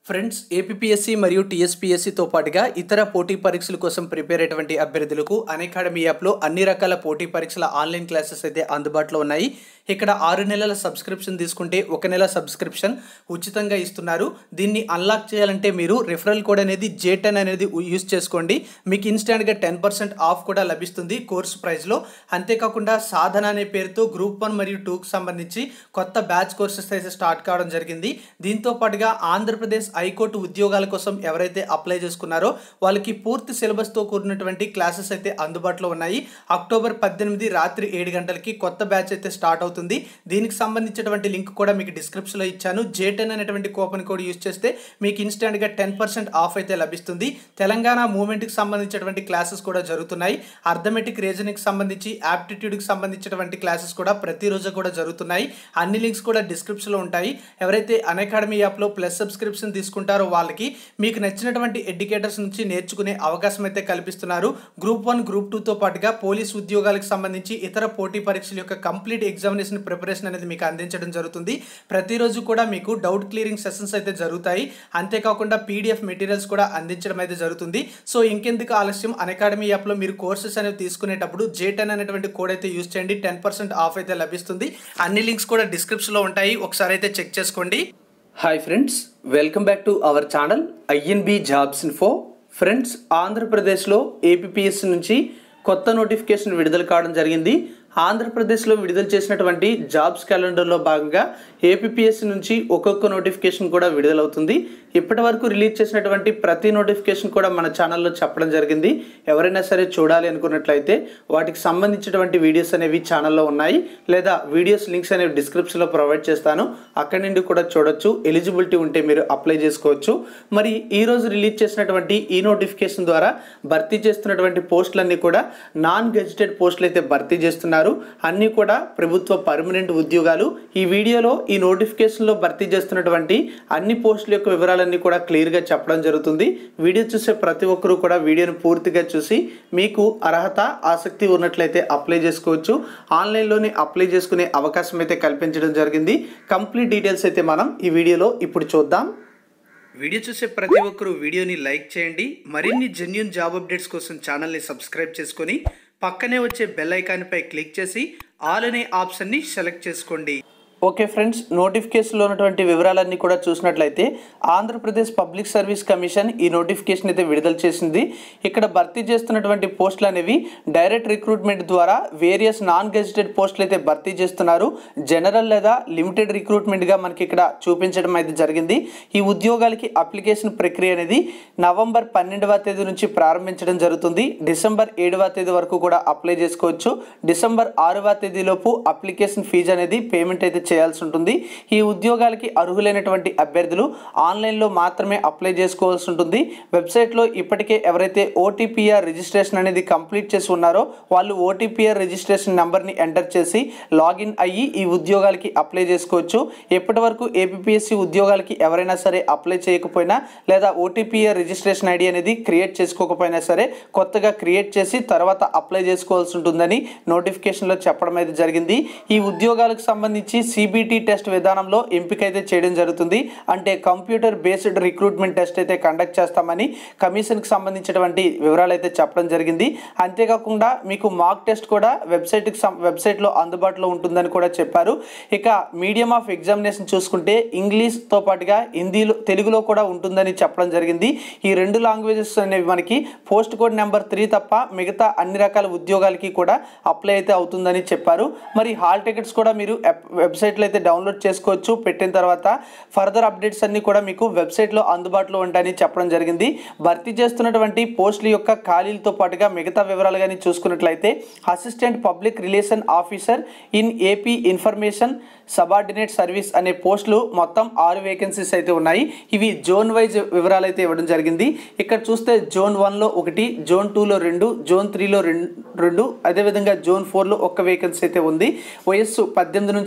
friends APSC మరియు టీఎస్పీఎస్సితో పాటుగా ఇతర పోటీ పరీక్షల కోసం ప్రిపేర్ అయ్యేటువంటి అభ్యర్థులకు అకాడమీ యాప్లో అన్ని రకాల పోటీ పరీక్షల ఆన్లైన్ క్లాసెస్ అయితే అందుబాటులో ఉన్నాయి ఇక్కడ ఆరు నెలల సబ్స్క్రిప్షన్ తీసుకుంటే ఒక నెల సబ్స్క్రిప్షన్ ఉచితంగా ఇస్తున్నారు దీన్ని అన్లాక్ చేయాలంటే మీరు రిఫరల్ కోడ్ అనేది జే టెన్ అనేది యూస్ చేసుకోండి మీకు ఇన్స్టాంట్గా టెన్ పర్సెంట్ ఆఫ్ కూడా లభిస్తుంది కోర్స్ ప్రైస్లో అంతేకాకుండా సాధన అనే పేరుతో గ్రూప్ వన్ మరియు టూకి సంబంధించి కొత్త బ్యాచ్ కోర్సెస్ అయితే స్టార్ట్ కావడం జరిగింది దీంతో పాటుగా ఆంధ్రప్రదేశ్ హైకోర్టు ఉద్యోగాల కోసం ఎవరైతే అప్లై చేసుకున్నారో వాళ్ళకి పూర్తి సిలబస్తో కూడినటువంటి క్లాసెస్ అయితే అందుబాటులో ఉన్నాయి అక్టోబర్ పద్దెనిమిది రాత్రి ఏడు గంటలకి కొత్త బ్యాచ్ అయితే స్టార్ట్ అవుతుంది దీనికి సంబంధించినటువంటి లింక్ కూడా మీకు డిస్క్రిప్షన్లో ఇచ్చాను జే టెన్ అనేటువంటి కూపన్ కోడ్ యూస్ చేస్తే మీకు ఇన్స్టెంట్గా టెన్ పర్సెంట్ ఆఫ్ అయితే లభిస్తుంది తెలంగాణ మూవ్మెంట్కి సంబంధించినటువంటి క్లాసెస్ కూడా జరుగుతున్నాయి అర్థమెటిక్ రీజనింగ్కి సంబంధించి యాప్టిట్యూడ్కి సంబంధించినటువంటి క్లాసెస్ కూడా ప్రతిరోజు కూడా జరుగుతున్నాయి అన్ని లింక్స్ కూడా డిస్క్రిప్షన్లో ఉంటాయి ఎవరైతే అకాడమీ యాప్లో ప్లస్ సబ్స్క్రిప్షన్ తీసుకుంటారో వాళ్ళకి మీకు నచ్చినటువంటి ఎడ్యుకేటర్స్ నుంచి నేర్చుకునే అవకాశం అయితే కల్పిస్తున్నారు గ్రూప్ వన్ గ్రూప్ టూతో పాటుగా పోలీస్ ఉద్యోగాలకు సంబంధించి ఇతర పోటీ పరీక్షల యొక్క కంప్లీట్ ఎగ్జామినేషన్ ప్రిపరేషన్ అనేది మీకు అందించడం జరుగుతుంది ప్రతిరోజు కూడా మీకు డౌట్ క్లియరింగ్ సెషన్స్ అయితే జరుగుతాయి అంతేకాకుండా పీడిఎఫ్ మెటీరియల్స్ కూడా అందించడం అయితే జరుగుతుంది సో ఇంకెందుకు ఆలస్యం అకాడమీ యాప్లో మీరు కోర్సెస్ అనేవి తీసుకునేటప్పుడు జే టెన్ అనేటువంటి కోడ్ అయితే యూస్ చేయండి టెన్ పర్సెంట్ ఆఫ్ అయితే లభిస్తుంది అన్ని లింక్స్ కూడా డిస్క్రిప్షన్లో ఉంటాయి ఒకసారి అయితే చెక్ చేసుకోండి hi friends welcome back to our channel INB jobs info friends ఆంధ్రప్రదేశ్లో ఏపీఎస్ నుంచి కొత్త నోటిఫికేషన్ విడుదల కావడం జరిగింది ఆంధ్రప్రదేశ్లో విడుదల చేసినటువంటి జాబ్స్ క్యాలెండర్లో భాగంగా ఏపీఎస్ నుంచి ఒక్కొక్క నోటిఫికేషన్ కూడా విడుదలవుతుంది ఇప్పటి వరకు రిలీజ్ చేసినటువంటి ప్రతి నోటిఫికేషన్ కూడా మన ఛానల్లో చెప్పడం జరిగింది ఎవరైనా సరే చూడాలి అనుకున్నట్లయితే వాటికి సంబంధించినటువంటి వీడియోస్ అనేవి ఛానల్లో ఉన్నాయి లేదా వీడియోస్ లింక్స్ అనేవి డిస్క్రిప్షన్లో ప్రొవైడ్ చేస్తాను అక్కడి నుండి కూడా చూడొచ్చు ఎలిజిబిలిటీ ఉంటే మీరు అప్లై చేసుకోవచ్చు మరి ఈరోజు రిలీజ్ చేసినటువంటి ఈ నోటిఫికేషన్ ద్వారా భర్తీ చేస్తున్నటువంటి పోస్టులన్నీ కూడా నాన్ గెజిటెడ్ పోస్టులు అయితే భర్తీ చేస్తున్నారు అన్నీ కూడా ప్రభుత్వ పర్మనెంట్ ఉద్యోగాలు ఈ వీడియోలో ఈ నోటిఫికేషన్లో భర్తీ చేస్తున్నటువంటి అన్ని పోస్టుల యొక్క వివరాలన్నీ కూడా క్లియర్గా చెప్పడం జరుగుతుంది వీడియో చూసే ప్రతి ఒక్కరూ కూడా వీడియోను పూర్తిగా చూసి మీకు అర్హత ఆసక్తి ఉన్నట్లయితే అప్లై చేసుకోవచ్చు ఆన్లైన్లోనే అప్లై చేసుకునే అవకాశం అయితే కల్పించడం జరిగింది కంప్లీట్ డీటెయిల్స్ అయితే మనం ఈ వీడియోలో ఇప్పుడు చూద్దాం వీడియో చూసే ప్రతి ఒక్కరూ వీడియోని లైక్ చేయండి మరిన్ని జెన్యున్ జాబ్ అప్డేట్స్ కోసం ఛానల్ని సబ్స్క్రైబ్ చేసుకొని పక్కనే వచ్చే బెల్ ఐకాన్పై క్లిక్ చేసి ఆల్ అనే ఆప్షన్ని సెలెక్ట్ చేసుకోండి ఓకే ఫ్రెండ్స్ నోటిఫికేషన్లో ఉన్నటువంటి వివరాలన్నీ కూడా చూసినట్లయితే ఆంధ్రప్రదేశ్ పబ్లిక్ సర్వీస్ కమిషన్ ఈ నోటిఫికేషన్ అయితే విడుదల చేసింది ఇక్కడ భర్తీ చేస్తున్నటువంటి పోస్టులు అనేవి డైరెక్ట్ రిక్రూట్మెంట్ ద్వారా వేరియస్ నాన్ గెజిటెడ్ పోస్టులు అయితే భర్తీ చేస్తున్నారు జనరల్ లేదా లిమిటెడ్ రిక్రూట్మెంట్గా మనకి ఇక్కడ చూపించడం అయితే జరిగింది ఈ ఉద్యోగాలకి అప్లికేషన్ ప్రక్రియ అనేది నవంబర్ పన్నెండవ తేదీ నుంచి ప్రారంభించడం జరుగుతుంది డిసెంబర్ ఏడవ తేదీ వరకు కూడా అప్లై చేసుకోవచ్చు డిసెంబర్ ఆరవ తేదీలోపు అప్లికేషన్ ఫీజు అనేది పేమెంట్ అయితే చేయాల్సి ఉంటుంది ఈ ఉద్యోగాలకి అర్హులైనటువంటి అభ్యర్థులు ఆన్లైన్లో మాత్రమే అప్లై చేసుకోవాల్సి ఉంటుంది వెబ్సైట్లో ఇప్పటికే ఎవరైతే ఓటీపీఆర్ రిజిస్ట్రేషన్ అనేది కంప్లీట్ చేసి ఉన్నారో వాళ్ళు ఓటీపీఆర్ రిజిస్ట్రేషన్ నెంబర్ని ఎంటర్ చేసి లాగిన్ అయ్యి ఈ ఉద్యోగాలకి అప్లై చేసుకోవచ్చు ఎప్పటి వరకు ఏపీఎస్సి ఉద్యోగాలకి ఎవరైనా సరే అప్లై చేయకపోయినా లేదా ఓటీపీఆర్ రిజిస్ట్రేషన్ ఐడి అనేది క్రియేట్ చేసుకోకపోయినా సరే కొత్తగా క్రియేట్ చేసి తర్వాత అప్లై చేసుకోవాల్సి ఉంటుందని నోటిఫికేషన్లో చెప్పడం అయితే జరిగింది ఈ ఉద్యోగాలకు సంబంధించి సిబిటి టెస్ట్ విధానంలో ఎంపిక అయితే చేయడం జరుగుతుంది అంటే కంప్యూటర్ బేస్డ్ రిక్రూట్మెంట్ టెస్ట్ అయితే కండక్ట్ చేస్తామని కమిషన్కి సంబంధించినటువంటి వివరాలు అయితే చెప్పడం జరిగింది అంతేకాకుండా మీకు మాక్ టెస్ట్ కూడా వెబ్సైట్కి వెబ్సైట్లో అందుబాటులో ఉంటుందని కూడా చెప్పారు ఇక మీడియం ఆఫ్ ఎగ్జామినేషన్ చూసుకుంటే ఇంగ్లీష్తో పాటుగా హిందీలో తెలుగులో కూడా ఉంటుందని చెప్పడం జరిగింది ఈ రెండు లాంగ్వేజెస్ అనేవి మనకి పోస్ట్ కోడ్ నెంబర్ త్రీ తప్ప మిగతా అన్ని రకాల ఉద్యోగాలకి కూడా అప్లై అయితే అవుతుందని చెప్పారు మరి హాల్ టికెట్స్ కూడా మీరు వెబ్సైట్లో అయితే డౌన్లోడ్ చేసుకోవచ్చు పెట్టిన తర్వాత ఫర్దర్ అప్డేట్స్ అన్నీ కూడా మీకు వెబ్సైట్లో అందుబాటులో ఉంటాయని చెప్పడం జరిగింది భర్తీ చేస్తున్నటువంటి పోస్టుల యొక్క ఖాళీలతో పాటుగా మిగతా వివరాలు కానీ చూసుకున్నట్లయితే assistant public relation officer in AP information subordinate service అనే పోస్టులు మొత్తం ఆరు వేకెన్సీస్ అయితే ఉన్నాయి ఇవి జోన్ వైజ్ వివరాలు అయితే ఇవ్వడం జరిగింది ఇక్కడ చూస్తే జోన్ వన్లో ఒకటి జోన్ టూలో రెండు జోన్ త్రీలో రెండు రెండు అదేవిధంగా జోన్ ఫోర్లో ఒక్క వేకెన్సీ అయితే ఉంది వయస్సు పద్దెనిమిది నుంచి నలభై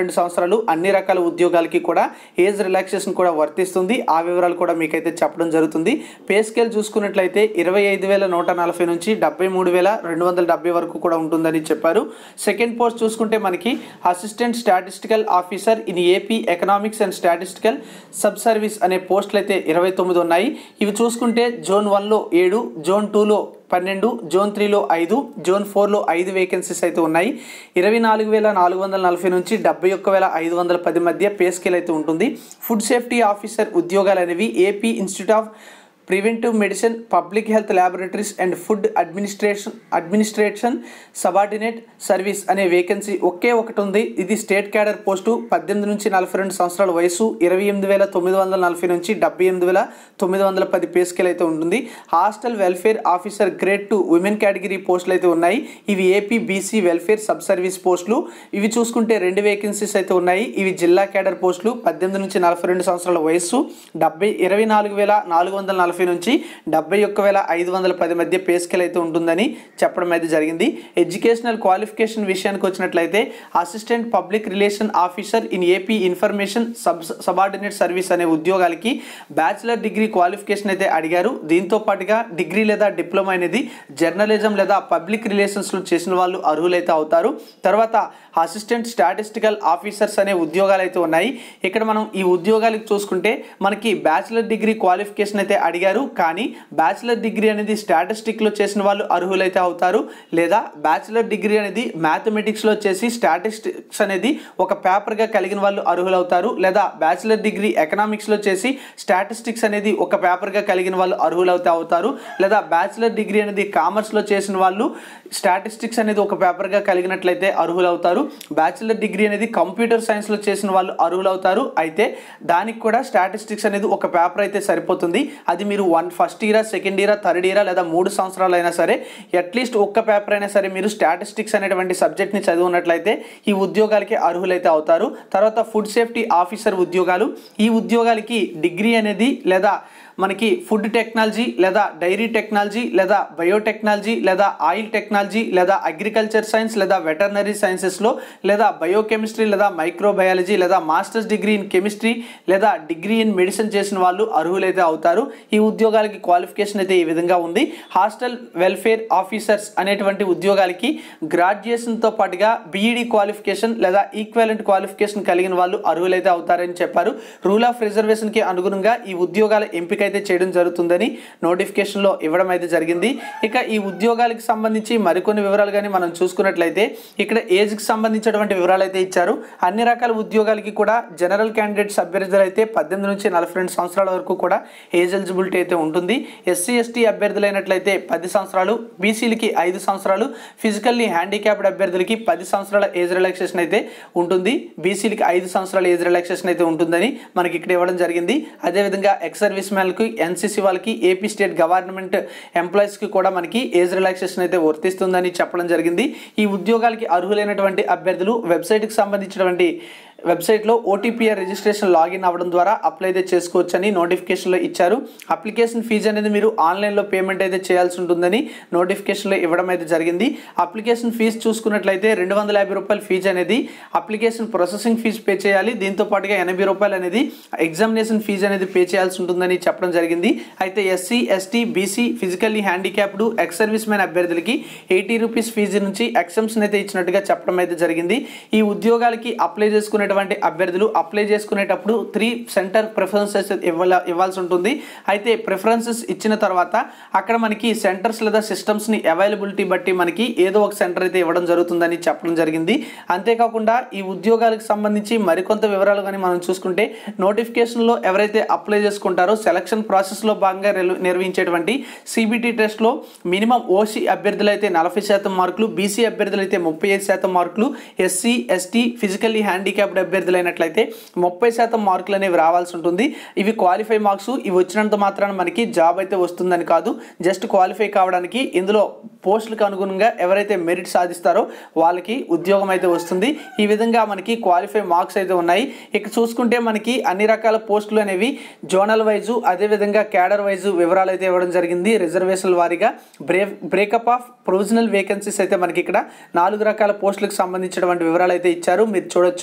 రెండు సంవత్సరాలు అన్ని రకాల ఉద్యోగాలకి కూడా ఏజ్ రిలాక్సేషన్ కూడా వర్తిస్తుంది ఆ వివరాలు కూడా మీకైతే చెప్పడం జరుగుతుంది పే స్కేల్ చూసుకున్నట్లయితే ఇరవై ఐదు వేల నూట నలభై నుంచి డెబ్బై మూడు వేల రెండు వందల డెబ్బై వరకు కూడా ఉంటుందని చెప్పారు సెకండ్ పోస్ట్ చూసుకుంటే మనకి assistant statistical officer in AP economics and statistical sub service అనే పోస్టులు అయితే ఇరవై తొమ్మిది ఉన్నాయి ఇవి చూసుకుంటే జోన్ వన్లో ఏడు జోన్ టూలో పన్నెండు జోన్ త్రీలో ఐదు జోన్ ఫోర్లో ఐదు వేకెన్సీస్ అయితే ఉన్నాయి ఇరవై నాలుగు వేల నాలుగు వందల నలభై నుంచి డెబ్బై ఒక్క వేల ఐదు వందల పది మధ్య పే స్కేల్ అయితే ఉంటుంది ఫుడ్ సేఫ్టీ ఆఫీసర్ ఉద్యోగాలు అనేవి AP institute of preventive medicine public health laboratories and food administration administration subordinate service అనే వేకెన్సీ ఒకే ఒకటి ఉంది ఇది స్టేట్ క్యాడర్ పోస్టు పద్దెనిమిది నుంచి నలభై రెండు సంవత్సరాల వయసు ఇరవై ఎనిమిది వేల తొమ్మిది వందల నలభై నుంచి డెబ్బై ఎనిమిది వేల తొమ్మిది వందల పది పే స్కేల్ అయితే ఉంటుంది hostel welfare officer grade two women category పోస్టులు అయితే ఉన్నాయి ఇవి AP BC welfare sub service పోస్టులు ఇవి చూసుకుంటే రెండు వేకెన్సీస్ అయితే ఉన్నాయి ఇవి జిల్లా క్యాడర్ పోస్టులు పద్దెనిమిది నుంచి నలభై రెండు సంవత్సరాల వయసు డెబ్బై ఇరవై నాలుగు వేల నాలుగు వందల నలభై నుంచి డెబ్బై ఒక్క వేల ఐదు వందల పది మధ్య పే స్కేల్ అయితే ఉంటుందని చెప్పడం అయితే జరిగింది ఎడ్యుకేషనల్ క్వాలిఫికేషన్ విషయానికి వచ్చినట్లయితే assistant public relation officer in AP information sub subordinate service అనే ఉద్యోగాలకి బ్యాచిలర్ డిగ్రీ క్వాలిఫికేషన్ అయితే అడిగారు దీంతో పాటుగా డిగ్రీ లేదా డిప్లొమా అనేది జర్నలిజం లేదా పబ్లిక్ రిలేషన్స్లో చేసిన వాళ్ళు అర్హులైతే అవుతారు తర్వాత అసిస్టెంట్ స్టాటిస్టికల్ ఆఫీసర్స్ అనే ఉద్యోగాలు అయితే ఉన్నాయి ఇక్కడ మనం ఈ ఉద్యోగాలకు చూసుకుంటే మనకి బ్యాచిలర్ డిగ్రీ క్వాలిఫికేషన్ అయితే అడిగారు కానీ బ్యాచిలర్ డిగ్రీ అనేది స్టాటిస్టిక్లో చేసిన వాళ్ళు అర్హులైతే అవుతారు లేదా బ్యాచిలర్ డిగ్రీ అనేది మ్యాథమెటిక్స్లో చేసి స్టాటిస్టిక్స్ అనేది ఒక పేపర్గా కలిగిన వాళ్ళు అర్హులవుతారు లేదా బ్యాచిలర్ డిగ్రీ ఎకనామిక్స్లో చేసి స్టాటిస్టిక్స్ అనేది ఒక పేపర్గా కలిగిన వాళ్ళు అర్హులవుతే అవుతారు లేదా బ్యాచిలర్ డిగ్రీ అనేది కామర్స్లో చేసిన వాళ్ళు స్టాటిస్టిక్స్ అనేది ఒక పేపర్గా కలిగినట్లయితే అర్హులవుతారు బ్యాచిలర్ డిగ్రీ అనేది కంప్యూటర్ సైన్స్లో చేసిన వాళ్ళు అర్హులవుతారు అయితే దానికి కూడా స్టాటిస్టిక్స్ అనేది ఒక పేపర్ అయితే సరిపోతుంది అది మీరు one first year second year third year లేదా మూడు సంవత్సరాలు అయినా సరే అట్లీస్ట్ ఒక్క పేపర్ అయినా సరే మీరు స్టాటిస్టిక్స్ అనేటువంటి సబ్జెక్ట్ని చదివి ఉన్నట్లయితే ఈ ఉద్యోగాలకి అర్హులైతే అవుతారు తర్వాత ఫుడ్ సేఫ్టీ ఆఫీసర్ ఉద్యోగాలు ఈ ఉద్యోగాలకి డిగ్రీ అనేది లేదా మనకి ఫుడ్ టెక్నాలజీ లేదా డైరీ టెక్నాలజీ లేదా బయోటెక్నాలజీ లేదా ఆయిల్ టెక్నాలజీ లేదా అగ్రికల్చర్ సైన్స్ లేదా వెటర్నరీ సైన్సెస్లో లేదా బయోకెమిస్ట్రీ లేదా మైక్రోబయాలజీ లేదా మాస్టర్స్ డిగ్రీ ఇన్ కెమిస్ట్రీ లేదా డిగ్రీ ఇన్ మెడిసిన్ చేసిన వాళ్ళు అర్హులైతే అవుతారు ఈ ఉద్యోగాలకి క్వాలిఫికేషన్ అయితే ఈ విధంగా ఉంది హాస్టల్ వెల్ఫేర్ ఆఫీసర్స్ అనేటువంటి ఉద్యోగాలకి గ్రాడ్యుయేషన్తో పాటుగా బీఈడి క్వాలిఫికేషన్ లేదా ఈక్వాలెంట్ క్వాలిఫికేషన్ కలిగిన వాళ్ళు అర్హులైతే అవుతారని చెప్పారు రూల్ ఆఫ్ రిజర్వేషన్కి అనుగుణంగా ఈ ఉద్యోగాల ఎంపిక అయితే చేయడం జరుగుతుందని నోటిఫికేషన్లో ఇవ్వడం అయితే జరిగింది ఇక ఈ ఉద్యోగాలకు సంబంధించి మరికొన్ని వివరాలు కానీ మనం చూసుకున్నట్లయితే ఇక్కడ ఏజ్కి సంబంధించినటువంటి వివరాలు అయితే ఇచ్చారు అన్ని రకాల ఉద్యోగాలకి కూడా జనరల్ క్యాండిడేట్స్ అభ్యర్థులు అయితే పద్దెనిమిది నుంచి నలభై రెండు సంవత్సరాల వరకు కూడా ఏజ్ ఎలిజిబిలిటీ అయితే ఉంటుంది ఎస్సీ ఎస్టీ అభ్యర్థులైనట్లయితే పది సంవత్సరాలు బీసీలకి ఐదు సంవత్సరాలు ఫిజికల్లీ హ్యాండిక్యాప్డ్ అభ్యర్థులకి పది సంవత్సరాల ఏజ్ రిలాక్సేషన్ అయితే ఉంటుంది బీసీలకి ఐదు సంవత్సరాల ఏజ్ రిలాక్సేషన్ అయితే ఉంటుందని మనకి ఇక్కడ ఇవ్వడం జరిగింది అదేవిధంగా ఎక్స్ సర్వీస్ మ్యాన్లకు ఎన్సీసీ వాళ్ళకి ఏపీ స్టేట్ గవర్నమెంట్ ఎంప్లాయీస్కి కూడా మనకి ఏజ్ రిలాక్సేషన్ అయితే వర్తిస్తుందని చెప్పడం జరిగింది ఈ ఉద్యోగాలకి అర్హులైనటువంటి అభ్యర్థులు వెబ్సైట్కి సంబంధించినటువంటి వెబ్సైట్లో ఓటీపీఆర్ రిజిస్ట్రేషన్ లాగిన్ అవ్వడం ద్వారా అప్లై అయితే చేసుకోవచ్చని నోటిఫికేషన్లో ఇచ్చారు అప్లికేషన్ ఫీజు అనేది మీరు ఆన్లైన్లో పేమెంట్ అయితే చేయాల్సి ఉంటుందని నోటిఫికేషన్లో ఇవ్వడం అయితే జరిగింది అప్లికేషన్ ఫీజు చూసుకున్నట్లయితే రెండు వందల యాభై రూపాయల ఫీజు అనేది అప్లికేషన్ ప్రాసెసింగ్ ఫీజు పే చేయాలి దీంతో పాటుగా ఎనభై రూపాయలు అనేది ఎగ్జామినేషన్ ఫీజు అనేది పే చేయాల్సి ఉంటుందని చెప్పడం జరిగింది అయితే SC ST BC physically handicapped ex service man అభ్యర్థులకి ఎయిటీ రూపీస్ ఫీజు నుంచి ఎక్సెంప్షన్ అయితే ఇచ్చినట్టుగా చెప్పడం అయితే జరిగింది ఈ ఉద్యోగాలకి అప్లై చేసుకునేటువంటి అభ్యర్థులు అప్లై చేసుకునేటప్పుడు త్రీ సెంటర్ ప్రిఫరెన్సెస్ ఇవ్వాల ఇవ్వాల్సి ఉంటుంది అయితే ప్రిఫరెన్సెస్ ఇచ్చిన తర్వాత అక్కడ మనకి సెంటర్స్ లేదా సిస్టమ్స్ని అవైలబిలిటీ బట్టి మనకి ఏదో ఒక సెంటర్ అయితే ఇవ్వడం జరుగుతుందని చెప్పడం జరిగింది అంతేకాకుండా ఈ ఉద్యోగాలకు సంబంధించి మరికొంత వివరాలు కానీ మనం చూసుకుంటే నోటిఫికేషన్లో ఎవరైతే అప్లై చేసుకుంటారో సెలక్షన్ ప్రాసెస్లో భాగంగా రెలు- నిర్వహించేటువంటి సిబిటి టెస్ట్లో మినిమం ఓసీ అభ్యర్థులు అయితే నలభై శాతం మార్కులు బీసీ అభ్యర్థులు అయితే ముప్పై ఐదు శాతం మార్కులు ఎస్సీ ఎస్టీ ఫిజికల్లీ హ్యాండిక్యాప్డ్ అభ్యర్థులు అయినట్లయితే ముప్పై శాతం మార్కులు అనేవి రావాల్సి ఉంటుంది ఇవి క్వాలిఫై మార్క్స్ ఇవి వచ్చినంత మాత్రాన మనకి జాబ్ అయితే వస్తుందని కాదు జస్ట్ క్వాలిఫై కావడానికి ఇందులో పోస్టులకు అనుగుణంగా ఎవరైతే మెరిట్ సాధిస్తారో వాళ్ళకి ఉద్యోగం అయితే వస్తుంది ఈ విధంగా మనకి క్వాలిఫై మార్క్స్ అయితే ఉన్నాయి ఇక చూసుకుంటే మనకి అన్ని రకాల పోస్టులు అనేవి జోనల్ వైజు అదేవిధంగా క్యాడర్ వైజు వివరాలు అయితే ఇవ్వడం జరిగింది రిజర్వేషన్ల వారీగా బ్రే బ్రేకప్ ఆఫ్ ప్రొవిజనల్ వేకెన్సీస్ అయితే మనకి ఇక్కడ నాలుగు రకాల పోస్టులకు సంబంధించినటువంటి వివరాలు అయితే ఇచ్చారు మీరు చూడొచ్చు ఇక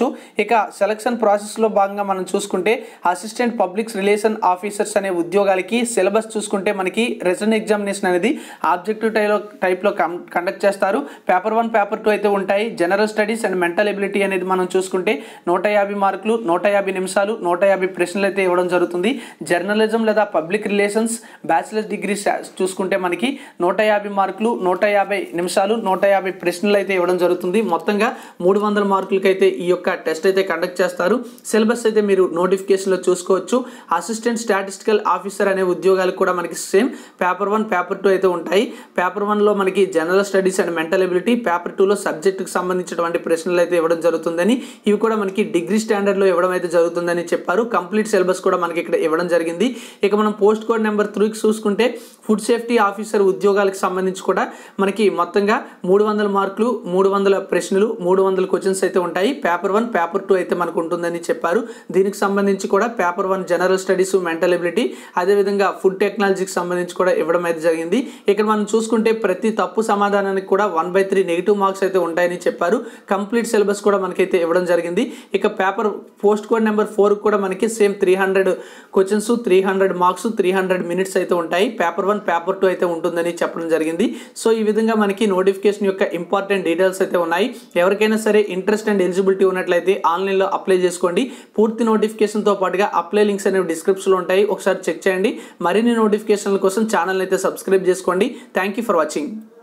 ఇక సెలక్షన్ ప్రాసెస్లో భాగంగా మనం చూసుకుంటే అసిస్టెంట్ పబ్లిక్ రిలేషన్ ఆఫీసర్స్ అనే ఉద్యోగాలకి సిలబస్ చూసుకుంటే మనకి రిటర్న్ ఎగ్జామినేషన్ అనేది ఆబ్జెక్టివ్ టైలో టైప్లో కండక్ట్ చేస్తారు పేపర్ వన్ పేపర్ టూ అయితే ఉంటాయి general studies and mental ability అనేది మనం చూసుకుంటే నూట యాభై మార్కులు నూట యాభై నిమిషాలు నూట యాభై ప్రశ్నలు అయితే ఇవ్వడం జరుగుతుంది జర్నలిజం లేదా పబ్లిక్ రిలేషన్స్ బ్యాచిలర్స్ డిగ్రీ చూసుకుంటే మనకి నూట యాభై మార్కులు నూట యాభై నిమిషాలు నూట యాభై ప్రశ్నలు అయితే ఇవ్వడం జరుగుతుంది మొత్తంగా మూడు వందల మార్కులకి అయితే ఈ యొక్క టెస్ట్ అయితే కండక్ట్ చేస్తారు సిలబస్ అయితే మీరు నోటిఫికేషన్లో చూసుకోవచ్చు అసిస్టెంట్ స్టాటిస్టికల్ ఆఫీసర్ అనే ఉద్యోగాలు కూడా మనకి same paper one paper two అయితే ఉంటాయి పేపర్ వన్లో మనకి general studies and mental ability paper టూలో సబ్జెక్టుకి సంబంధించినటువంటి ప్రశ్నలు అయితే ఇవ్వడం జరుగుతుందని ఇవి కూడా మనకి డిగ్రీ స్టాండర్డ్లో ఇవ్వడం అయితే జరుగుతుందని చెప్పారు కంప్లీట్ సిలబస్ కూడా మనకి ఇక్కడ ఇవ్వడం జరిగింది ఇక మనం పోస్ట్ కోడ్ నెంబర్ త్రీకి చూసుకుంటే ఫుడ్ సేఫ్టీ ఆఫీసర్ ఉద్యోగాలకు సంబంధించి కూడా మనకి మొత్తంగా మూడు వందల మార్కులు మూడు వందల ప్రశ్నలు మూడు వందల క్వశ్చన్స్ అయితే ఉంటాయి పేపర్ వన్ పేపర్ టూ అయితే మనకు ఉంటుందని చెప్పారు దీనికి సంబంధించి కూడా paper one general studies mental ability అదేవిధంగా ఫుడ్ టెక్నాలజీకి సంబంధించి కూడా ఇవ్వడం అయితే జరిగింది ఇక్కడ మనం చూసుకుంటే ప్రతి తప్పు సమాధానానికి కూడా one by three negative marks అయితే ఉంటాయని చెప్పారు కంప్లీట్ సిలబస్ కూడా మనకైతే ఇవ్వడం జరిగింది ఇక paper post code number four కూడా మనకి same three hundred questions three hundred marks three hundred minutes అయితే ఉంటాయి పేపర్ వన్ పేపర్ టూ అయితే ఉంటుందని చెప్పడం జరిగింది సో ఈ విధంగా మనకి నోటిఫికేషన్ యొక్క ఇంపార్టెంట్ డీటెయిల్స్ అయితే ఉన్నాయి ఎవరికైనా సరే ఇంట్రెస్ట్ అండ్ ఎలిజిబిలిటీ ఉన్నట్లయితే ఆన్లైన్లో అప్లై చేసుకోండి పూర్తి నోటిఫికేషన్తో పాటుగా అప్లై లింక్స్ అనేవి డిస్క్రిప్షన్లో ఉంటాయి ఒకసారి చెక్ చేయండి మరిన్ని నోటిఫికేషన్ల కోసం ఛానల్ అయితే సబ్స్క్రైబ్ చేసుకోండి థ్యాంక్ యూ ఫర్ వాచింగ్